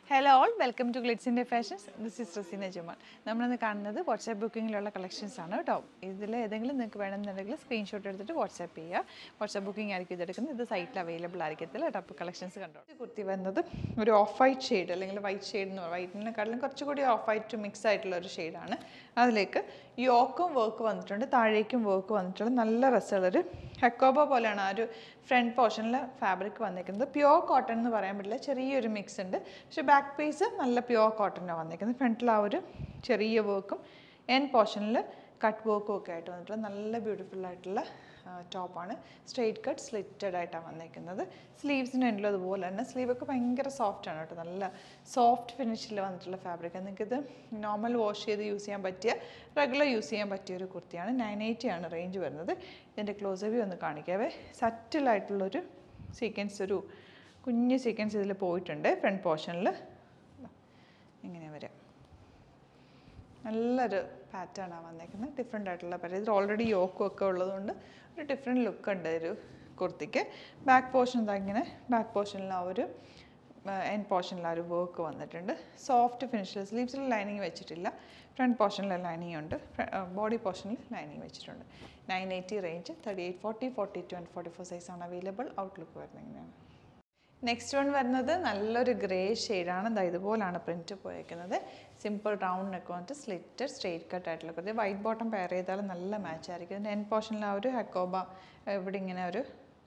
hello all welcome to ഗ്ലിറ്റ്സിൻ്റെ fashions this is Raseena Juman നമ്മളിന്ന് കാണുന്നത് വാട്സാപ്പ് ബുക്കിങ്ങിലുള്ള കളക്ഷൻസ് ആണ് കേട്ടോ ഇതിൽ ഏതെങ്കിലും നിങ്ങൾക്ക് വേണമെന്നുണ്ടെങ്കിൽ സ്ക്രീൻഷോട്ട് എടുത്തിട്ട് വാട്സാപ്പ് ചെയ്യുക വാട്സാപ്പ് ബുക്കിംഗ് ആയിരിക്കും ഇതെടുക്കുന്നത് ഇത് സൈറ്റിൽ അവൈലബിൾ ആയിരിക്കത്തില്ല കേട്ടോ അപ്പോൾ കളക്ഷൻസ് കണ്ടോ ഇത് കുർത്തി വരുന്നത് ഒരു ഓഫ് വൈറ്റ് ഷെയ്ഡ് അല്ലെങ്കിൽ വൈറ്റ് ഷെയ്ഡ് എന്ന് വൈറ്റിനെക്കാട്ടിലും കുറച്ചുകൂടി ഓഫ് വൈറ്റ് മിക്സ് ആയിട്ടുള്ള ഒരു ഷെയ്ഡാണ് അതിലേക്ക് യോക്കും വർക്ക് വന്നിട്ടുണ്ട് താഴേക്കും വർക്ക് വന്നിട്ടുള്ള നല്ല രസമുള്ളൊരു ഹെക്കോബ പോലെയാണ് ആ ഒരു ഫ്രണ്ട് പോർഷനിൽ ഫാബ്രിക് വന്നിരിക്കുന്നത് പ്യോർ കോട്ടൺ എന്ന് പറയാൻ പറ്റില്ല ചെറിയൊരു മിക്സ് ഉണ്ട് പക്ഷേ ബാക്ക് പീസ് നല്ല പ്യോർ കോട്ടനാണ് വന്നിരിക്കുന്നത് ഫ്രണ്ടിൽ ആ ഒരു ചെറിയ വർക്കും എൻ പോർഷനിൽ കട്ട് വർക്കും ഒക്കെ ആയിട്ട് വന്നിട്ടുള്ള നല്ല ബ്യൂട്ടിഫുൾ ആയിട്ടുള്ള ടോപ്പാണ് സ്ട്രെയിറ്റ് കട്ട് സ്ലിറ്റഡ് ആയിട്ടാണ് വന്നിരിക്കുന്നത് സ്ലീവ്സിന് എൻഡിലും അതുപോലെ തന്നെ സ്ലീവൊക്കെ ഭയങ്കര സോഫ്റ്റ് ആണ് കേട്ടോ നല്ല സോഫ്റ്റ് ഫിനിഷിൽ വന്നിട്ടുള്ള ഫാബ്രിക് നിങ്ങൾക്കിത് നോർമൽ വാഷ് ചെയ്ത് യൂസ് ചെയ്യാൻ പറ്റിയ റെഗുലർ യൂസ് ചെയ്യാൻ പറ്റിയ ഒരു കുർത്തിയാണ് നയൻ എയ്റ്റി ആണ് റേഞ്ച് വരുന്നത് ഇതിൻ്റെ ക്ലോസ് വ്യൂ ഒന്ന് കാണിക്കാവേ സറ്റിലായിട്ടുള്ളൊരു സീക്വൻസ് ഒരു കുഞ്ഞ് സീക്വൻസ് ഇതിൽ പോയിട്ടുണ്ട് ഫ്രണ്ട് പോർഷനിൽ ഇങ്ങനെ വരാം നല്ലൊരു പാറ്റേൺ ആണ് വന്നേക്കുന്നത് ഡിഫറെൻ്റ് ആയിട്ടുള്ള പാറ്റേൺ ഇത് ഓൾറെഡി യോക്കും ഒക്കെ ഉള്ളതുകൊണ്ട് ഒരു ഡിഫറെൻറ്റ് ലുക്ക് ഉണ്ട് ഒരു കുർത്തിക്ക് ബാക്ക് പോർഷൻ എന്താ ഇങ്ങനെ ബാക്ക് പോർഷനിൽ ആ ഒരു എൻ പോർഷനിൽ ആ ഒരു വർക്ക് വന്നിട്ടുണ്ട് സോഫ്റ്റ് ഫിനിഷിൽ സ്ലീവ്സിൽ ലൈനിങ് വെച്ചിട്ടില്ല ഫ്രണ്ട് പോർഷനിൽ ലൈനിങ് ഉണ്ട് ബോഡി പോർഷനിൽ ലൈനിങ് വെച്ചിട്ടുണ്ട് nine eighty range thirty eight forty forty two and forty four സൈസാണ് അവൈലബിൾ ഔട്ട്ലുക്ക് വരുന്നത് ഇങ്ങനെയാണ് നെക്സ്റ്റ് വൺ വരുന്നത് നല്ലൊരു ഗ്രേ ഷെയ്ഡാണ് ദാ ഇതുപോലാണ് പ്രിൻറ്റ് പോയേക്കുന്നത് സിമ്പിൾ റൗണ്ട് നെക്ക് വന്നിട്ട് സ്ലിറ്റ് സ്ട്രെയിറ്റ് കട്ട് ആയിട്ടുള്ള കുർത്തി വൈറ്റ് ബോട്ടം പെയർ ചെയ്താൽ നല്ല മാച്ച് ആയിരിക്കും ഇതിൻ്റെ എൻ പോർഷനിൽ ആ ഒരു ഹെക്കോബ ഇവിടെ ഇങ്ങനെ ഒരു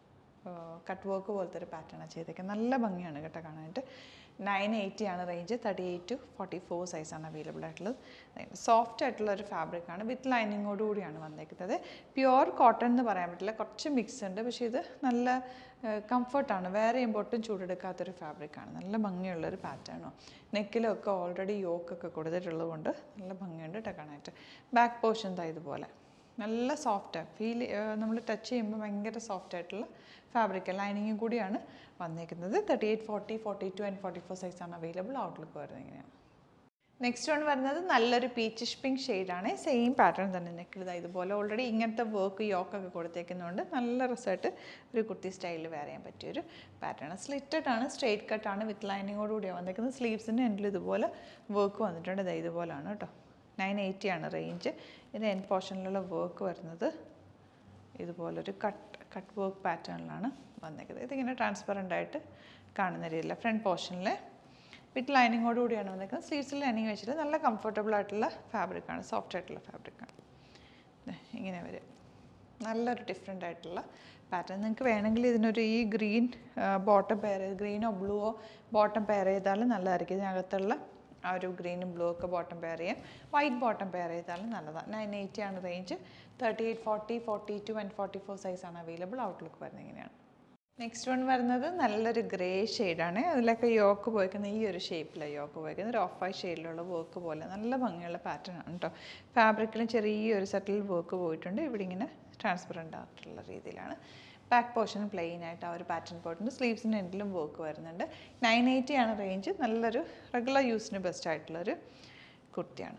കട്ട് വർക്ക് പോലത്തെ ഒരു പാറ്റേണാണ് ചെയ്തേക്കുന്നത് നല്ല ഭംഗിയാണ് കേട്ടോ കാണാനായിട്ട് നയൻ എയ്റ്റി ആണ് range thirty eight to forty four സൈസാണ് അവൈലബിൾ ആയിട്ടുള്ളത് സോഫ്റ്റ് ആയിട്ടുള്ള ഒരു ഫാബ്രിക്കാണ് വിത്ത് ലൈനിങ്ങോട് കൂടിയാണ് വന്നേക്കുന്നത് പ്യുവർ കോട്ടൺ എന്ന് പറയാൻ പറ്റില്ല കുറച്ച് മിക്സ് ഉണ്ട് പക്ഷേ ഇത് നല്ല കംഫർട്ടാണ് വേറെ ഇമ്പോർട്ടും ചൂടെടുക്കാത്തൊരു ഫാബ്രിക്കാണ് നല്ല ഭംഗിയുള്ളൊരു പാറ്റേണും നെക്കിലൊക്കെ ഓൾറെഡി യോക്കൊക്കെ കൊടുത്തിട്ടുള്ളത് കൊണ്ട് നല്ല ഭംഗിയുണ്ട് കേട്ടോ കാണാനായിട്ട് ബാക്ക് പോർഷൻ എന്താ ഇതുപോലെ നല്ല സോഫ്റ്റാണ് ഫീൽ നമ്മൾ ടച്ച് ചെയ്യുമ്പോൾ ഭയങ്കര സോഫ്റ്റ് ആയിട്ടുള്ള ഫാബ്രിക് ലൈനിങ്ങും കൂടിയാണ് വന്നേക്കുന്നത് thirty eight forty forty two and forty four സൈസാണ് അവൈലബിൾ ഔട്ട്ലുക്ക് വരുന്നത് ഇങ്ങനെയാണ് നെക്സ്റ്റ് വൺ വരുന്നത് നല്ലൊരു പീച്ചിഷ് പിങ്ക് ഷെയ്ഡാണ് സെയിം പാറ്റേൺ തന്നെ നെക്കിൽ ഇതുപോലെ ഓൾറെഡി ഇങ്ങനത്തെ വർക്ക് യോക്കൊക്കെ കൊടുത്തേക്കുന്നതുകൊണ്ട് നല്ല രസമായിട്ട് ഒരു കുർത്തി സ്റ്റൈലിൽ വെയർ ചെയ്യാൻ പറ്റിയൊരു പാറ്റേൺ സ്ലിറ്റഡ് ആണ് സ്ട്രെയിറ്റ് കട്ടാണ് വിത്ത് ലൈനിങ്ങോട് കൂടിയാണ് വന്നേക്കുന്നത് സ്ലീവ്സിൻ്റെ എൻഡിൽ ഇതുപോലെ വർക്ക് വന്നിട്ടുണ്ട് ഇത് ഇതുപോലാണ് കേട്ടോ നയൻ എയ്റ്റി ആണ് റേഞ്ച് ഇതിൻ്റെ എൻ പോർഷനിലുള്ള വർക്ക് വരുന്നത് ഇതുപോലൊരു കട്ട് കട്ട് വർക്ക് പാറ്റേണിലാണ് വന്നേക്കുന്നത് ഇതിങ്ങനെ ട്രാൻസ്പെറൻ്റ് ആയിട്ട് കാണുന്ന രീതിയിൽ ഫ്രണ്ട് പോർഷനിൽ വിത്ത് ലൈനിങ്ങോട് കൂടിയാണ് വന്നേക്കുന്നത് സ്ലീവ്സിൽ ലൈനിങ് വെച്ചിട്ട് നല്ല കംഫർട്ടബിൾ ആയിട്ടുള്ള ഫാബ്രിക്കാണ് സോഫ്റ്റ് ആയിട്ടുള്ള ഫാബ്രിക്കാണ് ഇങ്ങനെ വരും നല്ലൊരു ഡിഫറെൻ്റ് ആയിട്ടുള്ള പാറ്റേൺ നിങ്ങൾക്ക് വേണമെങ്കിൽ ഇതിനൊരു ഈ ഗ്രീൻ ബോട്ടം പെയർ ചെയ്ത് ഗ്രീനോ ബ്ലൂവോ ബോട്ടം പെയർ ചെയ്താലും നല്ലതായിരിക്കും ഇതിനകത്തുള്ള ആ ഒരു ഗ്രീനും ബ്ലൂ ഒക്കെ ബോട്ടം പെയർ ചെയ്യാം വൈറ്റ് ബോട്ടം പെയർ ചെയ്താലും നല്ലതാണ് നയൻ എയ്റ്റി ആണ് range thirty eight forty forty two and forty four സൈസാണ് അവൈലബിൾ ഔട്ട്ലുക്ക് വരുന്നത് ഇങ്ങനെയാണ് നെക്സ്റ്റ് വൺ വരുന്നത് നല്ലൊരു ഗ്രേ ഷെയ്ഡാണ് അതിലൊക്കെ യോക്ക് പോയിക്കുന്ന ഈ ഒരു ഷേപ്പിലാണ് യോക്ക് പോയിക്കുന്നത് ഒരു ഓഫ് വൈറ്റ് ഷെയ്ഡിലുള്ള വർക്ക് പോലെ നല്ല ഭംഗിയുള്ള പാറ്റേൺ ആണ് കേട്ടോ ഫാബ്രിക്കിലും ചെറിയൊരു സെറ്റിൽ വർക്ക് പോയിട്ടുണ്ട് ഇവിടെ ഇങ്ങനെ ട്രാൻസ്പെറൻ്റ് ആയിട്ടുള്ള രീതിയിലാണ് ബാക്ക് പോർഷൻ പ്ലെയിൻ ആയിട്ട് ആ ഒരു പാറ്റേൺ പോയിട്ടുണ്ട് സ്ലീവ്സിൻ്റെ എൻഡിലും വർക്ക് വരുന്നുണ്ട് നയൻ എയ്റ്റി ആണ് റേഞ്ച് നല്ലൊരു റെഗുലർ യൂസിന് ബെസ്റ്റ് ആയിട്ടുള്ളൊരു കുർത്തിയാണ്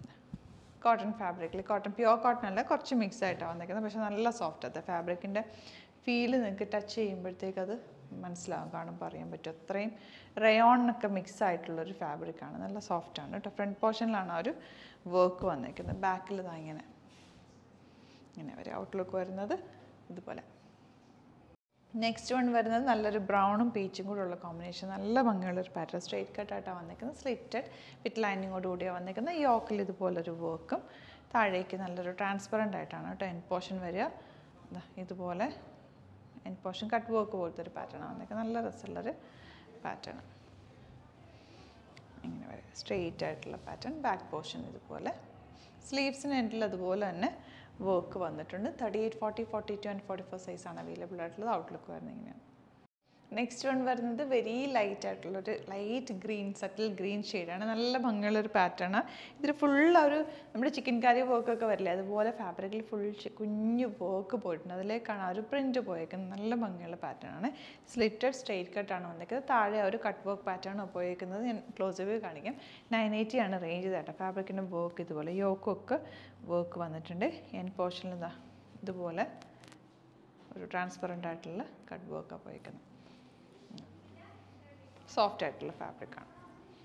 കോട്ടൺ ഫാബ്രിക്കിൽ കോട്ടൺ പ്യുവർ കോട്ടൺ അല്ല കുറച്ച് മിക്സ് ആയിട്ടാണ് വന്നിരിക്കുന്നത് പക്ഷേ നല്ല സോഫ്റ്റ് അത് ഫാബ്രിക്കിൻ്റെ ഫീല് നിങ്ങൾക്ക് ടച്ച് ചെയ്യുമ്പോഴത്തേക്ക് അത് മനസ്സിലാവും കാണുമ്പോൾ അറിയാൻ പറ്റും അത്രയും റയോണിനൊക്കെ മിക്സ് ആയിട്ടുള്ളൊരു ഫാബ്രിക്കാണ് നല്ല സോഫ്റ്റാണ് കേട്ടോ ഫ്രണ്ട് പോർഷനിലാണ് ആ ഒരു വർക്ക് വന്നിരിക്കുന്നത് ബാക്കിൽ ഇതാ ഇങ്ങനെ ഇങ്ങനെ വരും ഔട്ട്ലുക്ക് വരുന്നത് ഇതുപോലെ നെക്സ്റ്റ് വൺ വരുന്നത് നല്ലൊരു ബ്രൗണും പീച്ചും കൂടെ ഉള്ള കോമ്പിനേഷൻ നല്ല ഭംഗിയുള്ളൊരു പാറ്റേൺ സ്ട്രെയിറ്റ് കട്ടായിട്ടാണ് വന്നിരിക്കുന്നത് സ്ലിറ്റഡ് വിത്ത് ലൈനിങ്ങോട് കൂടിയാണ് വന്നിരിക്കുന്നത് യോക്കിൽ ഇതുപോലൊരു വർക്കും താഴേക്ക് നല്ലൊരു ട്രാൻസ്പെറൻ്റ് ആയിട്ടാണ് കേട്ടോ എൻ പോർഷൻ വരിക ഇതുപോലെ എൻ പോർഷൻ കട്ട് വർക്ക് പോലത്തെ ഒരു പാറ്റേൺ വന്നിരിക്കുന്നത് നല്ല രസമുള്ളൊരു പാറ്റേൺ ഇങ്ങനെ വരിക സ്ട്രെയിറ്റ് ആയിട്ടുള്ള പാറ്റേൺ ബാക്ക് പോർഷൻ ഇതുപോലെ സ്ലീവ്സിന് എൻഡിൽ അതുപോലെ തന്നെ വർക്ക് വന്നിട്ടുണ്ട് thirty eight forty forty two and forty four സൈസാണ് അവൈലബിൾ ആയിട്ടുള്ളത് ഔട്ട്ലുക്ക് വരുന്നത് ഇങ്ങനെയാണ് നെക്സ്റ്റ് വൺ വരുന്നത് വെരി ലൈറ്റ് ആയിട്ടുള്ളൊരു ലൈറ്റ് ഗ്രീൻ സറ്റിൽ ഗ്രീൻ ഷെയ്ഡാണ് നല്ല ഭംഗിയുള്ളൊരു പാറ്റേൺ ഇതിൽ ഫുൾ ഒരു നമ്മുടെ ചിക്കൻ കറി വർക്കൊക്കെ വരില്ലേ അതുപോലെ ഫാബ്രിക്കിൽ ഫുൾ കുഞ്ഞു വർക്ക് പോയിട്ടുണ്ട് അതിലേക്കാണ് ആ ഒരു പ്രിൻറ്റ് പോയേക്കുന്നത് നല്ല ഭംഗിയുള്ള പാറ്റേൺ ആണ് സ്ലിറ്റഡ് സ്ട്രെയിറ്റ് കട്ടാണ് വന്നിരിക്കുന്നത് താഴെ ഒരു കട്ട് വർക്ക് പാറ്റേൺ ഉപയോഗിക്കുന്നത് ഞാൻ ക്ലോസ് വ്യൂ കാണിക്കാം നയൻ എയ്റ്റി ആണ് റേഞ്ച് കേട്ടോ ഫാബ്രിക്കിൻ്റെ വർക്ക് ഇതുപോലെ യോക്കൊക്കെ വർക്ക് വന്നിട്ടുണ്ട് എൻ പോർഷനിൽ ഇതാ ഇതുപോലെ ഒരു ട്രാൻസ്പെറൻ്റ് ആയിട്ടുള്ള കട്ട് വർക്കാണ് പോയിരിക്കുന്നത് സോഫ്റ്റ് ആയിട്ടുള്ള ഫാബ്രിക്കാണ്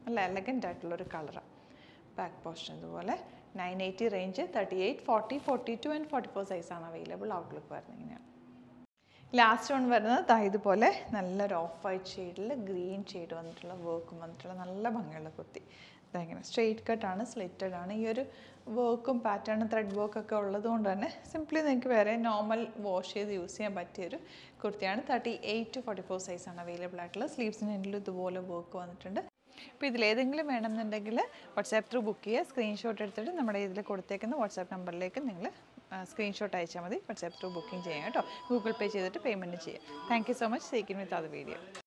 നല്ല എലഗൻ്റ് ആയിട്ടുള്ളൊരു കളറാണ് ബാക്ക് പോർഷൻ ഇതുപോലെ nine eighty range thirty eight forty forty two and forty four സൈസാണ് അവൈലബിൾ ഔട്ട്ലുക്ക് വരുന്നത് ഇങ്ങനെയാണ് ലാസ്റ്റ് വൺ വരുന്നത് ദാ ഇതുപോലെ നല്ലൊരു ഓഫ് വൈറ്റ് ഷെയ്ഡിൽ ഗ്രീൻ ഷെയ്ഡ് വന്നിട്ടുള്ള വർക്കും വന്നിട്ടുള്ള നല്ല ഭംഗിയുള്ള കുർത്തി ഇതെങ്ങനെ സ്ട്രെയിറ്റ് കട്ടാണ് സ്ലിറ്റഡ് ആണ് ഈ ഒരു വർക്കും പാറ്റേണും ത്രെഡ് വർക്കൊക്കെ ഉള്ളത് കൊണ്ട് തന്നെ സിംപ്ലി നിങ്ങൾക്ക് വേറെ നോർമൽ വാഷ് ചെയ്ത് യൂസ് ചെയ്യാൻ പറ്റിയൊരു കുർത്തിയാണ് thirty eight to forty four സൈസാണ് അവൈലബിൾ ആയിട്ടുള്ളത് സ്ലീവ്സിന് എൻഡിലും ഇതുപോലെ വർക്ക് വന്നിട്ടുണ്ട് അപ്പോൾ ഇതിലേതെങ്കിലും വേണമെന്നുണ്ടെങ്കിൽ വാട്സാപ്പ് ത്രൂ ബുക്ക് ചെയ്യുക സ്ക്രീൻഷോട്ട് എടുത്തിട്ട് നമ്മുടെ ഇതിൽ കൊടുത്തേക്കുന്ന വാട്സാപ്പ് നമ്പറിലേക്ക് നിങ്ങൾ സ്ക്രീൻഷോട്ട് അയച്ചാൽ മതി വാട്സാപ്പ് ത്രൂ ബുക്കിംഗ് ചെയ്യാം കേട്ടോ ഗൂഗിൾ പേ ചെയ്തിട്ട് പേയ്മെൻറ്റ് ചെയ്യാം thank you so much see again with അത് വീഡിയോ